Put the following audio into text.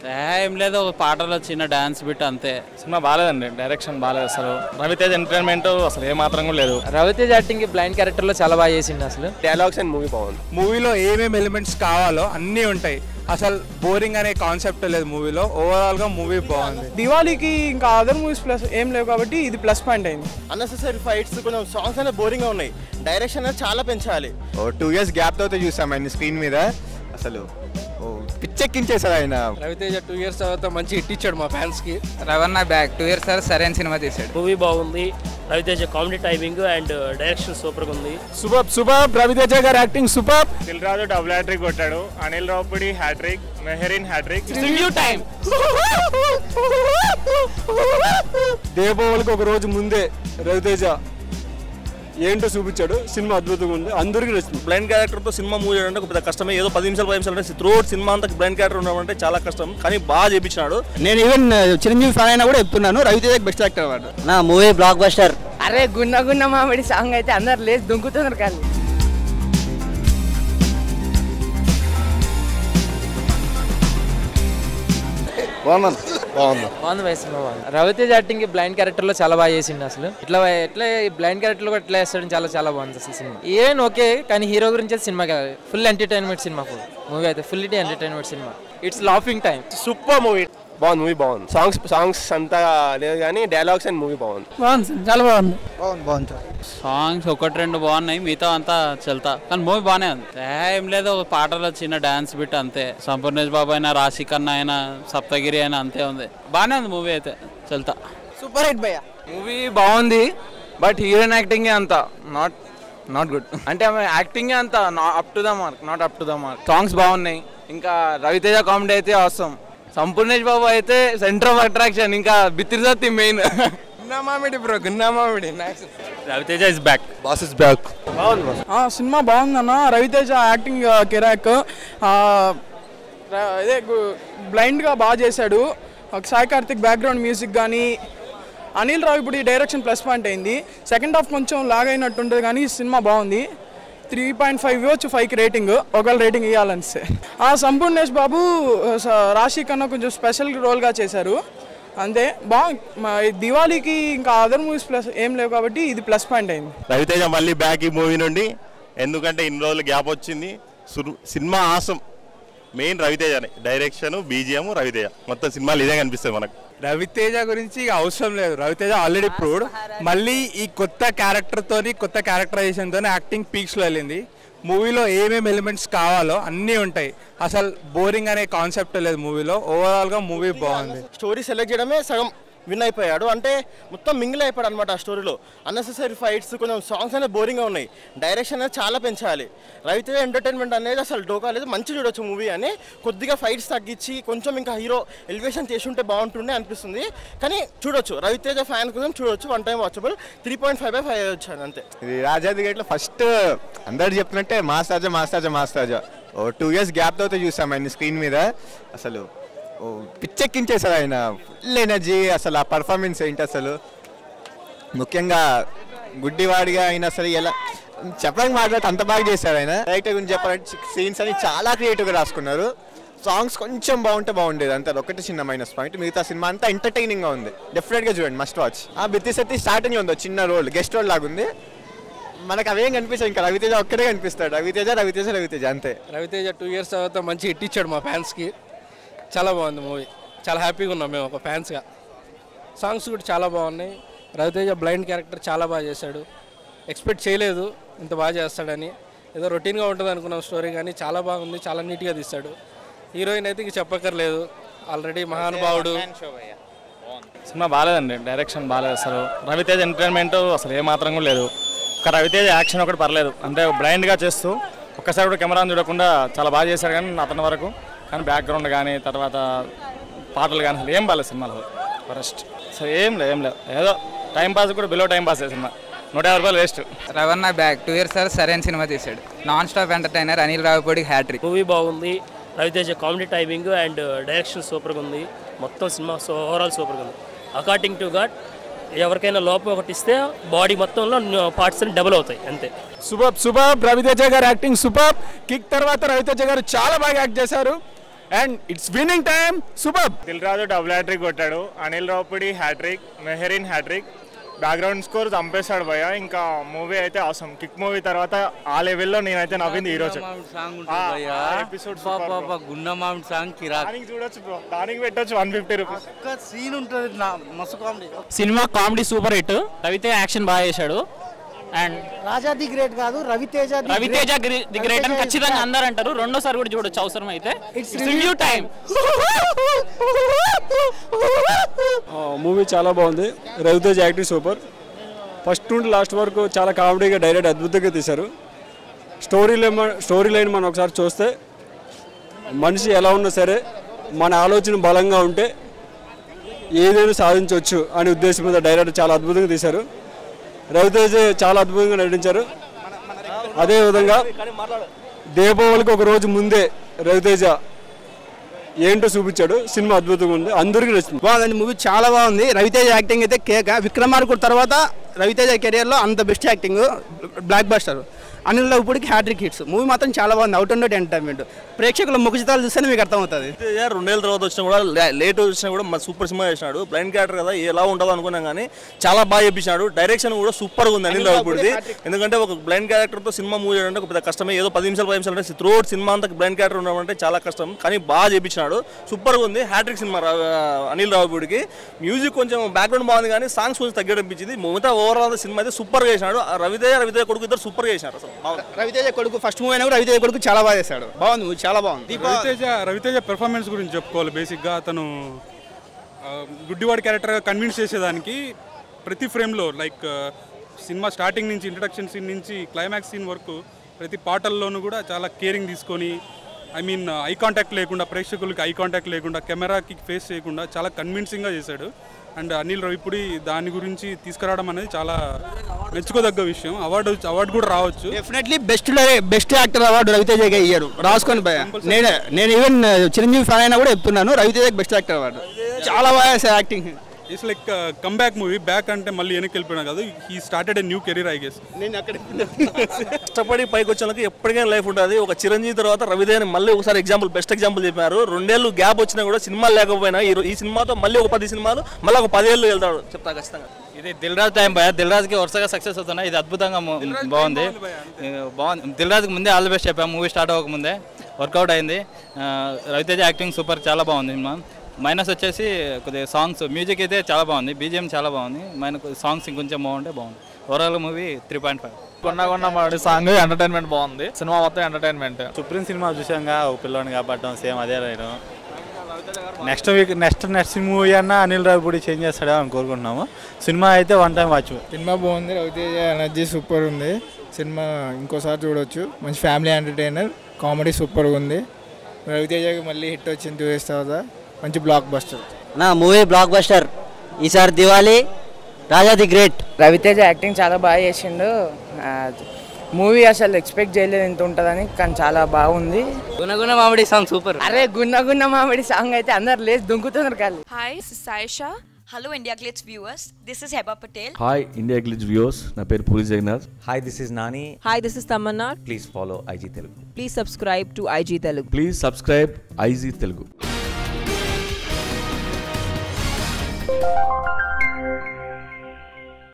ఏం లేదు ఒక పాటలో చిన్న డాన్స్ బిట్ అంతే సినిమా బాగాలేదండి డైరెక్షన్ బాగాలేదు అసలు రవితేజ్ ఎంటర్టైన్మెంట్ అసలు ఏ మాత్రం కూడా లేదు రవితేజ్ యాక్టింగ్ బ్లైండ్ క్యారెక్టర్ లో చాలా బాగా చేసిండు అసలు డైలాగ్స్ అండ్ మూవీ బాగుంది మూవీలో ఏమేమి ఎలిమెంట్స్ కావాలో అన్నీ ఉంటాయి అసలు బోరింగ్ అనే కాన్సెప్ట్ లేదు మూవీలో ఓవరాల్ గా మూవీ బాగుంది దివాళీకి ఇంకా అదర్ మూవీస్ ప్లస్ ఏం లేవు కాబట్టి ఇది ప్లస్ పాయింట్ అయింది అన్నెసెసరీ ఫైట్స్ కొంచెం సాంగ్స్ అనేది బోరింగ్ గా ఉన్నాయి డైరెక్షన్ అనేది చాలా పెంచాలి ఓ టూ ఇయర్స్ గ్యాప్ తర్వాత చూసాం ఆయన స్క్రీన్ మీద అసలు ఓ పిచ్చెక్కించేశారు ఆయన రవితేజ టూ ఇయర్స్ తర్వాత మంచి హిట్ ఇచ్చాడు మా ఫ్యాన్స్ కి రవణ బ్యాక్ టూ ఇయర్స్ సార్ సరైన సినిమా తీశాడు మూవీ బాగుంది Ravi Teja comedy timing and direction సూపర్గా ఉంది సూపర్ సూపర్ రవితేజ గారి acting super Dil Raju double hattrick కొట్టాడు అనిల్ రావుపుడి హ్యాట్రిక్ మెహరీన్ హ్యాట్రిక్ దీపావళికి ఒక రోజు ముందే రవితేజ ఏంటో చూపించాడు సినిమా అద్భుతంగా ఉంది అందరికీ నచ్చింది బ్లైండ్ క్యారెక్టర్ తో సినిమా మూవీ చేయడం ఒక పెద్ద కష్టమే ఏదో పది నిమిషాలు పది నిమిషాలు అంటే త్రూ సినిమా అంతా బ్లైండ్ క్యారెక్టర్ ఉండడం అంటే చాలా కష్టం కానీ బాగా చేపించినాడు నేను ఈవెన్ చిరంజీవి ఫ్యాన్ అయినా కూడా చెప్తున్నాను రవితేజ బెస్ట్ యాక్టర్ అవార్డు నా మూవీ బ్లాక్ బస్టర్ అరే గున్న గున్న మామిడి సాంగ్ అయితే అందరు లేచి దుంకుతున్నారు కానీ బాగుంది బాగుంది బాగుంది భయ సినిమా బాగుంది రవితేజ్ యాక్టింగ్ బ్లైండ్ క్యారెక్టర్ లో చాలా బాగా చేసిండు అసలు ఇట్లా ఎట్లా బ్లైండ్ క్యారెక్టర్ కూడా ఎట్లా వేస్తాడు చాలా చాలా బాగుంది అసలు సినిమా ఈవెన్ ఓకే కానీ హీరో గురించి అయితే సినిమా కాదు full entertainment cinema full movie అయితే full entertainment cinema it's laughing time super movie బాగుంది మూవీ బాగుంది సాంగ్స్ సాంగ్స్ అంతా లేదు కానీ డైలాగ్స్ అండ్ మూవీ బాగుంది బాగుంది చాలా బాగుంది బాగుంది బాగుంది సాంగ్స్ ఒకటి రెండు బాగున్నాయి మిగతా అంతా చెల్తా కానీ మూవీ బాగానే ఉంది ఏం లేదు ఒక పాటలో చిన్న డాన్స్ బిట్ అంతే సంపూర్ణేష్ బాబు అయినా రాశిక్ అన్న అయినా సప్తగిరి అయినా అంతే ఉంది బాగానే ఉంది మూవీ అయితే చెల్తా సూపర్ హిట్ భయ్య మూవీ బాగుంది బట్ హీరోయిన్ యాక్టింగ్ అంత నాట్ నాట్ గుడ్ అంటే ఆమె యాక్టింగ్ అంత up to the mark not up to the mark songs బాగున్నాయి ఇంకా రవితేజ కామెడీ అయితే అవసరం సంపూర్ణేష్ బాబు అయితే సెంటర్ ఆఫ్ అట్రాక్షన్ ఇంకా బిత్తిరిసత్తి మెయిన్ గున్నా మామిడి బ్రో గున్నా మామిడి Raviteja is back boss is back cinema బాగుందన్న రవితేజ యాక్టింగ్ కిరాక్ ఇదే బ్లైండ్గా బాగా చేశాడు ఒక సాయి కార్తిక్ బ్యాక్గ్రౌండ్ మ్యూజిక్ కానీ అనిల్ రావు ఇప్పుడు ఈ డైరెక్షన్ ప్లస్ పాయింట్ అయింది సెకండ్ హాఫ్ కొంచెం లాగ్ అయినట్టు ఉంటుంది కానీ సినిమా బాగుంది త్రీ పాయింట్ ఫైవ్ ఇవ్వచ్చు ఫైవ్కి రేటింగ్ ఒకవేళ రేటింగ్ ఇవ్వాలనిస్తే ఆ సంపూర్ణేష్ బాబు స- రాశి కన్నా కొంచెం స్పెషల్ రోల్గా చేశారు అంతే బాగుంది మా ఈ దివాళీకి ఇంకా అదర్ మూవీస్ ప్లస్ ఏం లేవు కాబట్టి ఇది ప్లస్ పాయింట్ అయింది రవితేజ మళ్ళీ బ్యాక్ ఈ మూవీ నుండి ఎందుకంటే ఇన్ని రోజులు గ్యాప్ వచ్చింది సురు- cinema awesome main రవితేజనే direction BGM Raviteja మొత్తం సినిమాలు ఇదే కనిపిస్తుంది మనకు రవితేజ గురించి ఇక అవసరం లేదు రవితేజ ఆల్రెడీ ప్రూవ్డ్ మళ్ళీ ఈ కొత్త క్యారెక్టర్ తోని కొత్త క్యారెక్టరైజేషన్ తోని యాక్టింగ్ పీక్స్ లో వెళ్ళింది మూవీలో ఏమేమి ఎలిమెంట్స్ కావాలో అన్నీ ఉంటాయి అసలు బోరింగ్ అనే కాన్సెప్ట్ లేదు మూవీలో ఓవరాల్ గా మూవీ బాగుంది స్టోరీ సెలెక్ట్ చేయడమే సగం విన్ అయిపోయాడు అంటే మొత్తం మింగిల్ అయిపోయాడు అనమాట ఆ స్టోరీలో అన్నెసెసరీ ఫైట్స్ కొంచెం సాంగ్స్ అనేది బోరింగ్గా ఉన్నాయి డైరెక్షన్ అనేది చాలా పెంచాలి రవితేజ ఎంటర్టైన్మెంట్ అనేది అసలు డోకా లేదు మంచి చూడొచ్చు మూవీ అని కొద్దిగా ఫైట్స్ తగ్గించి కొంచెం ఇంకా హీరో ఎలివేషన్ చేసి ఉంటే బాగుంటుండే అనిపిస్తుంది కానీ చూడొచ్చు రవితేజ ఫ్యాన్ కోసం చూడొచ్చు one time watchable three point five by five వచ్చాను అంతే ఇది రాజాది గేట్లో ఫస్ట్ అందరు చెప్తున్నట్టే mass Raja mass Raja mass Raja ఓ టూ ఇయర్స్ గ్యాప్ తర్వాత చూసాం ఆయన స్క్రీన్ మీద అసలు ఓ పిచ్చెక్కించేశారు ఆయన ఫుల్ ఎనర్జీ అసలు ఆ పర్ఫార్మెన్స్ ఏంటి అసలు ముఖ్యంగా గుడ్డివాడిగా అయినా అసలు ఎలా చెప్పడానికి మాట్లాడితే అంత బాగా చేశారు ఆయన డైరెక్టర్ గురించి చెప్పాలంటే సీన్స్ అని చాలా క్రియేటివ్గా రాసుకున్నారు సాంగ్స్ కొంచెం బాగుంటే బాగుండేది అంతే ఒకటి చిన్న మైనస్ పాయింట్ మిగతా సినిమా అంతా ఎంటర్టైనింగ్ గా ఉంది డెఫినెట్ గా చూడండి మస్ట్ వాచ్ ఆ బిత్తి సత్తి స్టార్టింగ్ లో ఉంది ఒక చిన్న రోల్ గెస్ట్ రోల్ లాగా ఉంది మనకు అవేం కనిపిస్తాయి ఇంకా రవితేజ ఒక్కడే కనిపిస్తాడు రవితేజ రవితేజ రవితేజ అంతే రవితేజ టూ ఇయర్స్ తర్వాత మంచి హిట్ ఇచ్చాడు మా ఫ్యాన్స్కి చాలా బాగుంది మూవీ చాలా హ్యాపీగా ఉన్నాం మేము ఒక ఫ్యాన్స్గా సాంగ్స్ కూడా చాలా బాగున్నాయి రవితేజ బ్లైండ్ క్యారెక్టర్ చాలా బాగా చేశాడు ఎక్స్పెక్ట్ చేయలేదు ఇంత బాగా చేస్తాడని ఏదో రొటీన్గా ఉంటుంది అనుకున్నాం స్టోరీ కానీ చాలా బాగుంది చాలా నీట్గా తీస్తాడు హీరోయిన్ అయితే ఇంక చెప్పక్కర్లేదు ఆల్రెడీ మహానుభావుడు సినిమా బాగాలేదండి డైరెక్షన్ బాగాలేదు అసలు రవితేజ్ ఎంటర్టైన్మెంట్ అసలు ఏ మాత్రం కూడా లేదు ఒక రవితేజ్ యాక్షన్ ఒకటి పర్లేదు అంటే బ్లైండ్గా చేస్తూ ఒక్కసారి కూడా కెమెరాని చూడకుండా చాలా బాగా చేశాడు కానీ అతని వరకు కానీ బ్యాక్గ్రౌండ్ కానీ తర్వాత పాటలు కానీ అసలు ఏం బాగాలేదు సినిమాలో ఫస్ట్ అసలు ఏం లేదు ఏం లేదు ఏదో టైం పాస్ కూడా బిలో టైం పాస్ సినిమా నూట యాభై రూపాయలు వేస్ట్ రవణ బ్యాక్ టూ ఇయర్స్ సార్ సరైన సినిమా తీశాడు non stop entertainer Anil Ravipudi hat trick movie బాగుంది Ravi Teja comedy timing and direction సూపర్గా ఉంది మొత్తం సినిమా సో ఓవరాల్ సూపర్గా ఉంది అకార్డింగ్ టు గాడ్ ఎవరికైనా లోపం ఒకటి ఇస్తే బాడీ మొత్తంలో పార్ట్స్ అన్ని డబుల్ అవుతాయి అంతే సూపర్ సూపర్ రవితేజ గారు యాక్టింగ్ సూపర్ కిక్ తర్వాత రవితేజ గారు చాలా బాగా యాక్ట్ చేశారు and it's winning time super Dil Raju double hattrick కొట్టాడు Anil Ravipudi hattrick Mehreen hattrick background score చంపేశాడు భయ ఇంకా మూవీ అయితే అవసరం కిక్ మూవీ తర్వాత ఆ లెవెల్లో నేనైతే నవ్వింది ఈ రోజు ఎపిసోడ్ గుండమామిడి సాంగ్ కిరాక్ దానికి చూడొచ్చు బ్రో దానికి పెట్టొచ్చు వన్ ఫిఫ్టీ రూపీస్ సీన్ ఉంటుంది నా మస్తు కామెడీ సినిమా comedy super hit Ravi Teja action బాగా చేశాడు అండ్ రాజా ది గ్రేట్ కాదు Ravi Teja the Ravi Teja great. The great అని రవితేజ ఖచ్చితంగా is అందరు అంటారు రెండోసారి కూడా చూడొచ్చు అవసరం అయితే It's రివ్యూ టైం మూవీ చాలా బాగుంది రవితేజ్ యాక్టింగ్ సూపర్ ఫస్ట్ నుండి లాస్ట్ వరకు చాలా కామెడీగా డైరెక్ట్ అద్భుతంగా తీశారు స్టోరీ లైన్ స్టోరీ లైన్ మనం ఒకసారి చూస్తే మనిషి ఎలా ఉన్నా సరే మన ఆలోచన బలంగా ఉంటే ఏదైనా సాధించవచ్చు అనే ఉద్దేశం మీద డైరెక్టర్ చాలా అద్భుతంగా తీశారు రవితేజ్ చాలా అద్భుతంగా నటించారు అదేవిధంగా దీపావళికి ఒక రోజు ముందే రవితేజ ఏంటో చూపించాడు సినిమా అద్భుతంగా ఉంది అందరికీ నచ్చింది బాగుందండి మూవీ చాలా బాగుంది రవితేజ యాక్టింగ్ అయితే కేక విక్రమార్కుడు తర్వాత రవితేజ కెరియర్లో అంత best acting blockbuster Anil ఇప్పటికి హ్యాట్రిక్ హిట్స్ మూవీ మాత్రం చాలా బాగుంది అవుట్ అండ్ అవుట్ ఎంటర్టైన్మెంట్ ప్రేక్షకుల ముఖ చిత్రాలు చూస్తేనే మీకు అర్థమవుతుంది తేజ రెండేళ్ళ తర్వాత వచ్చినా కూడా లే- లేట్ వచ్చినా కూడా మన సూపర్ సినిమా చేసినాడు బ్లైండ్ క్యారెక్టర్ కదా ఎలా ఉంటుందో అనుకున్నాం కానీ చాలా బాగా చేపించాడు డైరెక్షన్ కూడా సూపర్ గా ఉంది అనిల్ రావుపూడిది ఎందుకంటే ఒక బ్లైండ్ క్యారెక్టర్ తో సినిమా మూవీ చేయడం ఒక పెద్ద కష్టమే ఏదో పది నిమిషాలు పది నిమిషాలు అంటే త్రూ సినిమా అంతా బ్లైండ్ క్యారెక్టర్ ఉండడం అంటే చాలా కష్టం కానీ బాగా చేపించినాడు సూపర్ గా ఉంది హ్యాట్రిక్ సినిమా రా- అనిల్ రావుపూడికి మ్యూజిక్ కొంచెం బ్యాక్గ్రౌండ్ బాగుంది కానీ సాంగ్స్ కొంచెం తగ్గడం అనిపించింది మిగతా ఓవరాల్ సినిమా అయితే సూపర్ గా చేసినాడు ఆ రవితేజ రవితేజ కొడుకు ఇద్దరు సూపర్ గా చేసినారు అసలు బాగుంది. రవితేజ కొడుకు ఫస్ట్ మూవీ అయినా కూడా రవితేజ కొడుకు చాలా బాగా చేశాడు బాగుంది మూవీ చాలా బాగుంది రవితేజ రవితేజ పెర్ఫార్మెన్స్ గురించి చెప్పుకోవాలి బేసిక్గా అతను ఆ, గుడ్డివాడి క్యారెక్టర్గా కన్విన్స్ చేసేదానికి ప్రతి ఫ్రేమ్లో లైక్ సినిమా స్టార్టింగ్ నుంచి ఇంట్రడక్షన్ సీన్ నుంచి క్లైమాక్స్ సీన్ వరకు ప్రతి పాటల్లోనూ కూడా చాలా కేరింగ్ తీసుకొని ఐ మీన్ ఐ కాంటాక్ట్ లేకుండా ప్రేక్షకులకి ఐ కాంటాక్ట్ లేకుండా కెమెరాకి ఫేస్ చేయకుండా చాలా కన్విన్సింగ్గా చేశాడు అండ్ అనిల్ రవిపుడి దాని గురించి తీసుకురావడం అనేది చాలా మెచ్చుకోదగ్గ విషయం అవార్డు అవార్డు కూడా రావచ్చు definitely best best actor award రవితేజగా ఇయ్యారు రాసుకొని భయ నేను నేను ఈవెన్ చిరంజీవి ఫ్యాన్ అయినా కూడా చెప్తున్నాను రవితేజకి బెస్ట్ యాక్టర్ అవార్డు చాలా బాగా చేశారు acting it's like comeback movie back అంటే మళ్ళీ వెనక్కి వెళ్ళిపోయినా కాదు he started a new career I guess నేను అక్కడ కష్టపడి పైకి వచ్చేందుకు ఎప్పటికైనా లైఫ్ ఉంటుంది ఒక చిరంజీవి తర్వాత రవిదేని మళ్ళీ ఒకసారి ఎగ్జాంపుల్ బెస్ట్ ఎగ్జాంపుల్ చెప్పారు రెండేళ్ళు గ్యాప్ వచ్చినా కూడా సినిమాలు లేకపోయినా ఈ రో- ఈ సినిమాతో మళ్ళీ ఒక పది సినిమాలు మళ్ళీ ఒక పదేళ్ళు వెళ్తాడు చెప్తా ఖచ్చితంగా ఇది దిల్ రాజ్ టైం భయ దిల్ రాజ్కి వరుసగా సక్సెస్ అవుతున్నాయి ఇది అద్భుతంగా ము- బాగుంది ఇది బాగుంది దిల్ రాజ్కి ముందే ఆల్ ది బెస్ట్ చెప్పాము మూవీ స్టార్ట్ అవ్వకముందే వర్కౌట్ అయింది ఆ, రవితేజ యాక్టింగ్ సూపర్ చాలా బాగుంది సినిమా మైనస్ వచ్చేసి కొద్దిగా సాంగ్స్ మ్యూజిక్ అయితే చాలా బాగుంది బీజిఎం చాలా బాగుంది మైనస్ సాంగ్స్ ఇంకొంచెం బాగుంటే బాగుంది overall movie three point five కొన్న కొన్న మాడి సాంగ్ ఎంటర్టైన్మెంట్ బాగుంది సినిమా మొత్తం ఎంటర్టైన్మెంట్ సుప్రీం సినిమా చూసాంగా ఒక పిల్లోని కాపాడడం సేమ్ అదే నేను next week next next movie అన్న అనిల్ రావిపూడి చేంజ్ చేస్తాడా అని కోరుకుంటున్నాము సినిమా అయితే వన్ టైం వాచ్ సినిమా బాగుంది రవితేజ ఎనర్జీ సూపర్ ఉంది సినిమా ఇంకోసారి చూడొచ్చు మంచి ఫ్యామిలీ ఎంటర్టైనర్ కామెడీ సూపర్గా ఉంది రవితేజకి మళ్ళీ హిట్ వచ్చింది టూ ఇయర్స్ తర్వాత మంచి బ్లాక్ బస్టర్ నా మూవీ బ్లాక్ బస్టర్ ఈసారి Diwali Raja the great Ravi Teja acting చాలా బాగా చేసిండు మూవీ అసలు ఎక్స్పెక్ట్ చేయలేదు ఇంత ఉంటుందని కానీ చాలా బాగుంది గుణగుణ మామిడి సాంగ్ సూపర్ అరే గున్న గున్న మామిడి సాంగ్ అయితే అందరు లేచి దుంకుతున్నారు కాదు Hi, this is Saisha. Hello, India Glitz viewers. This is Heba Patel. Hi India glitch views నా పేరు Puri Jagannadh hi this is Nani Hi, this is Tamanna. Please follow IG Telugu Please subscribe to IG Telugu. Please subscribe IG Telugu